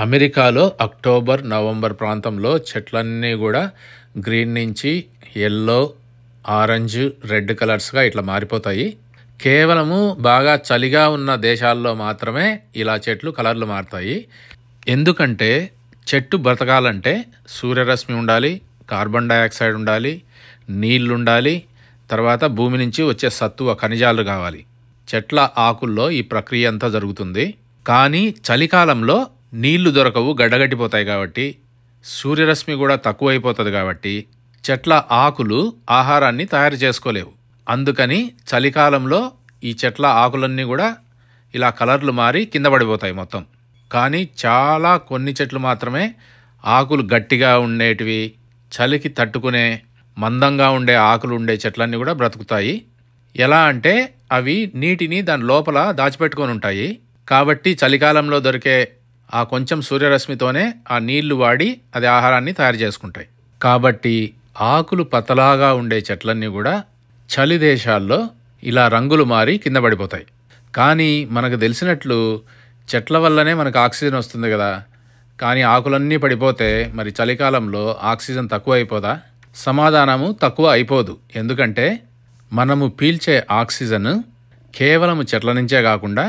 అమెరికాలో October November ప్రాంతంలో చెట్లన్నీ కూడా గ్రీన్ నుంచి ఎల్లో ఆరెంజ్ రెడ్ కలర్స్గా ఇట్లా మారిపోతాయి కేవలము బాగా చలిగా ఉన్న దేశాల్లో మాత్రమే ఇలా చెట్లు కలర్లు మారుతాయి ఎందుకంటే చెట్టు బ్రతకాలంటే సూర్యరశ్మి ఉండాలి కార్బన్ డయాక్సైడ్ ఉండాలి నీళ్లు ఉండాలి తర్వాత భూమి నుంచి వచ్చే సత్తువ ఖనిజాలు కావాలి చెట్ల ఆకుల్లో ఈ ప్రక్రియ అంతా జరుగుతుంది కానీ చలికాలంలో నీళ్లు దొరకవు గడ్డగట్టిపోతాయి కాబట్టి సూర్యరశ్మి కూడా తక్కువైపోతుంది కాబట్టి చెట్ల ఆకులు ఆహారాన్ని తయారు చేసుకోలేవు అందుకని చలికాలంలో ఈ చెట్ల ఆకులన్నీ కూడా ఇలా కలర్లు మారి కింద పడిపోతాయి మొత్తం కానీ చాలా కొన్ని చెట్లు మాత్రమే ఆకులు గట్టిగా ఉండేటివి చలికి తట్టుకునే మందంగా ఉండే ఆకులు ఉండే చెట్లన్నీ కూడా బ్రతుకుతాయి ఎలా అంటే అవి నీటిని దాని లోపల దాచిపెట్టుకొని ఉంటాయి కాబట్టి చలికాలంలో దొరికే ఆ కొంచెం సూర్యరశ్మితోనే ఆ నీళ్లు వాడి అది ఆహారాన్ని తయారు చేసుకుంటాయి కాబట్టి ఆకులు పతలాగా ఉండే చెట్లన్నీ కూడా చలి దేశాల్లో ఇలా రంగులు మారి కింద పడిపోతాయి కానీ మనకు తెలిసినట్లు చెట్ల వల్లనే మనకు ఆక్సిజన్ వస్తుంది కదా కానీ ఆకులన్నీ పడిపోతే మరి చలికాలంలో ఆక్సిజన్ తక్కువ అయిపోదా సమాధానము తక్కువ అయిపోదు ఎందుకంటే మనము పీల్చే ఆక్సిజన్ కేవలం చెట్ల నుంచే కాకుండా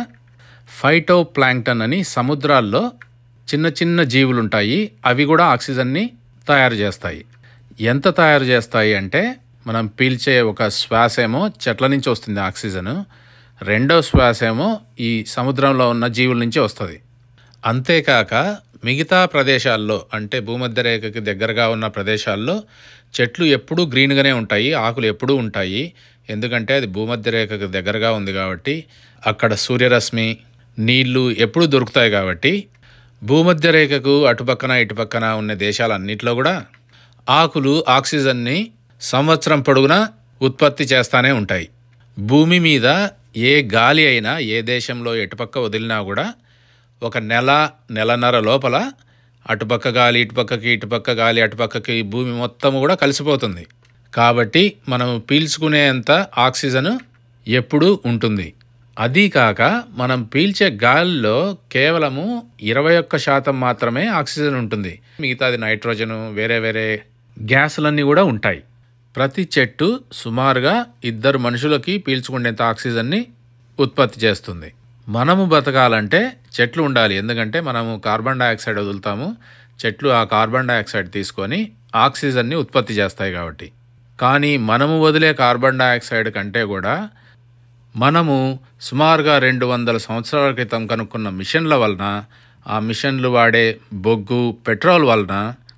ఫైటో ప్లాంక్టన్ అని సముద్రాల్లో చిన్న చిన్న జీవులు ఉంటాయి అవి కూడా ఆక్సిజన్ని తయారు చేస్తాయి ఎంత తయారు చేస్తాయి అంటే మనం పీల్చే ఒక శ్వాస ఏమో చెట్ల నుంచి వస్తుంది ఆక్సిజన్ రెండో శ్వాస ఏమో ఈ సముద్రంలో ఉన్న జీవుల నుంచి వస్తుంది అంతేకాక మిగతా ప్రదేశాల్లో అంటే భూమధ్య రేఖకి దగ్గరగా ఉన్న ప్రదేశాల్లో చెట్లు ఎప్పుడూ గ్రీన్గానే ఉంటాయి ఆకులు ఎప్పుడూ ఉంటాయి ఎందుకంటే అది భూమధ్య రేఖకు దగ్గరగా ఉంది కాబట్టి అక్కడ సూర్యరశ్మి నీళ్లు ఎప్పుడూ దొరుకుతాయి కాబట్టి భూమధ్య రేఖకు అటుపక్కన ఇటుపక్కన ఉన్న దేశాలన్నింటిలో కూడా ఆకులు ఆక్సిజన్ని సంవత్సరం పొడుగునా ఉత్పత్తి చేస్తానే ఉంటాయి భూమి మీద ఏ గాలి అయినా ఏ దేశంలో ఎటుపక్క వదిలినా కూడా ఒక నెల నెలన్నర లోపల అటుపక్క గాలి ఇటుపక్కకి ఇటుపక్క గాలి అటుపక్కకి భూమి మొత్తం కూడా కలిసిపోతుంది కాబట్టి మనం పీల్చుకునేంత ఆక్సిజన్ ఎప్పుడూ ఉంటుంది అదీ కాక మనం పీల్చే గాలిలో కేవలము ఇరవై ఒక్క శాతం మాత్రమే ఆక్సిజన్ ఉంటుంది మిగతాది నైట్రోజను వేరే వేరే గ్యాసులన్నీ కూడా ఉంటాయి ప్రతి చెట్టు సుమారుగా ఇద్దరు మనుషులకి పీల్చుకునేంత ఆక్సిజన్ని ఉత్పత్తి చేస్తుంది మనము బతకాలంటే చెట్లు ఉండాలి ఎందుకంటే మనము కార్బన్ డయాక్సైడ్ వదులుతాము చెట్లు ఆ కార్బన్ డయాక్సైడ్ తీసుకొని ఆక్సిజన్ని ఉత్పత్తి చేస్తాయి కాబట్టి కానీ మనము వదిలే కార్బన్ డయాక్సైడ్ కంటే కూడా మనము సుమారుగా రెండు వందల సంవత్సరాల క్రితం కనుక్కున్న మిషన్ల వలన ఆ మిషన్లు వాడే బొగ్గు పెట్రోల్ వలన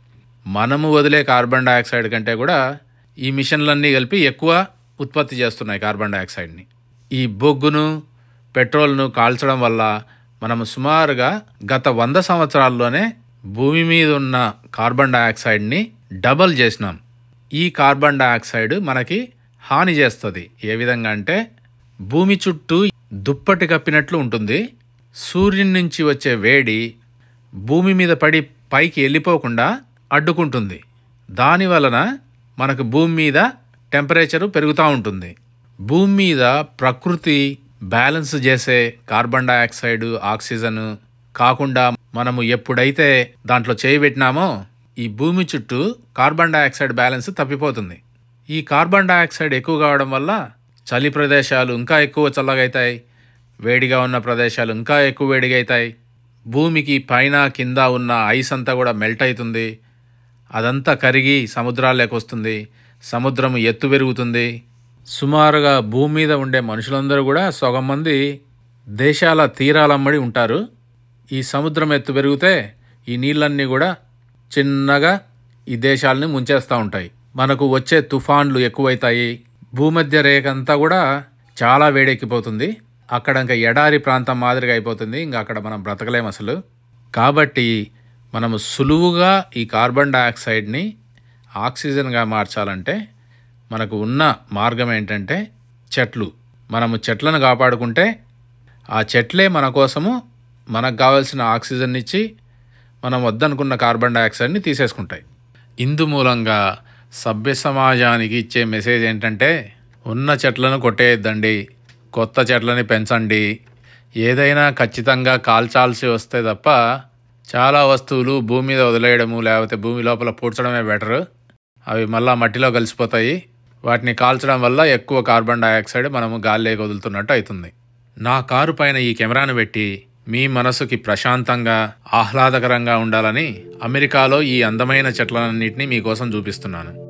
మనము వదిలే కార్బన్ డయాక్సైడ్ కంటే కూడా ఈ మిషన్లన్నీ కలిపి ఎక్కువ ఉత్పత్తి చేస్తున్నాయి కార్బన్ డయాక్సైడ్ని ఈ బొగ్గును పెట్రోల్ను కాల్చడం వల్ల మనము సుమారుగా గత వంద సంవత్సరాల్లోనే భూమి మీద ఉన్న కార్బన్ డయాక్సైడ్ని డబల్ చేసినాం ఈ కార్బన్ డయాక్సైడ్ మనకి హాని చేస్తుంది ఏ విధంగా అంటే భూమి చుట్టూ దుప్పటి కప్పినట్లు ఉంటుంది సూర్యుని నుంచి వచ్చే వేడి భూమి మీద పడి పైకి వెళ్ళిపోకుండా అడ్డుకుంటుంది దాని వలన మనకు భూమి మీద టెంపరేచరు పెరుగుతూ ఉంటుంది భూమి మీద ప్రకృతి బ్యాలెన్స్ చేసే కార్బన్ డయాక్సైడ్ ఆక్సిజన్ కాకుండా మనము ఎప్పుడైతే దాంట్లో చేయబెట్టినామో ఈ భూమి చుట్టూ కార్బన్ డయాక్సైడ్ బ్యాలెన్స్ తప్పిపోతుంది ఈ కార్బన్ డయాక్సైడ్ ఎక్కువ కావడం వల్ల చలి ప్రదేశాలు ఇంకా ఎక్కువ చల్లగా అవుతాయి వేడిగా ఉన్న ప్రదేశాలు ఇంకా ఎక్కువ వేడిగా అవుతాయి భూమికి పైన కింద ఉన్న ఐస్ అంతా కూడా మెల్ట్ అవుతుంది అదంతా కరిగి సముద్రాల్లోకి వస్తుంది సముద్రం ఎత్తు పెరుగుతుంది సుమారుగా భూమి మీద ఉండే మనుషులందరూ కూడా సగం మంది దేశాల తీరాలమ్మడి ఉంటారు ఈ సముద్రం ఎత్తు పెరిగితే ఈ నీళ్ళన్నీ కూడా చిన్నగా ఈ దేశాలని ముంచేస్తూ ఉంటాయి మనకు వచ్చే తుఫాన్లు ఎక్కువైతాయి భూమధ్య రేఖ అంతా కూడా చాలా వేడెక్కిపోతుంది అక్కడ ఇంకా ఎడారి ప్రాంతం మాదిరిగా అయిపోతుంది ఇంకా అక్కడ మనం బ్రతకలేం అసలు కాబట్టి మనము సులువుగా ఈ కార్బన్ డయాక్సైడ్ని ఆక్సిజన్గా మార్చాలంటే మనకు ఉన్న మార్గం ఏంటంటే చెట్లు మనము చెట్లను కాపాడుకుంటే ఆ చెట్లే మన కోసము మనకు కావాల్సిన ఆక్సిజన్ ఇచ్చి మనం వద్దనుకున్న కార్బన్ డయాక్సైడ్ని తీసేసుకుంటాయి ఇందు మూలంగా సభ్య సమాజానికి ఇచ్చే మెసేజ్ ఏంటంటే ఉన్న చెట్లను కొట్టేయద్దండి కొత్త చెట్లని పెంచండి ఏదైనా ఖచ్చితంగా కాల్చాల్సి వస్తే తప్ప చాలా వస్తువులు భూమి మీద వదిలేయడము లేకపోతే భూమి లోపల పూడ్చడమే బెటర్ అవి మళ్ళా మట్టిలో కలిసిపోతాయి వాటిని కాల్చడం వల్ల ఎక్కువ కార్బన్ డైఆక్సైడ్ మనము గాలిలోకి వదులుతున్నట్టు అవుతుంది నా కారు పైన ఈ కెమెరాను పెట్టి మీ మనసుకి ప్రశాంతంగా ఆహ్లాదకరంగా ఉండాలని అమెరికాలో ఈ అందమైన చెట్లన్నింటినీ మీకోసం చూపిస్తున్నాను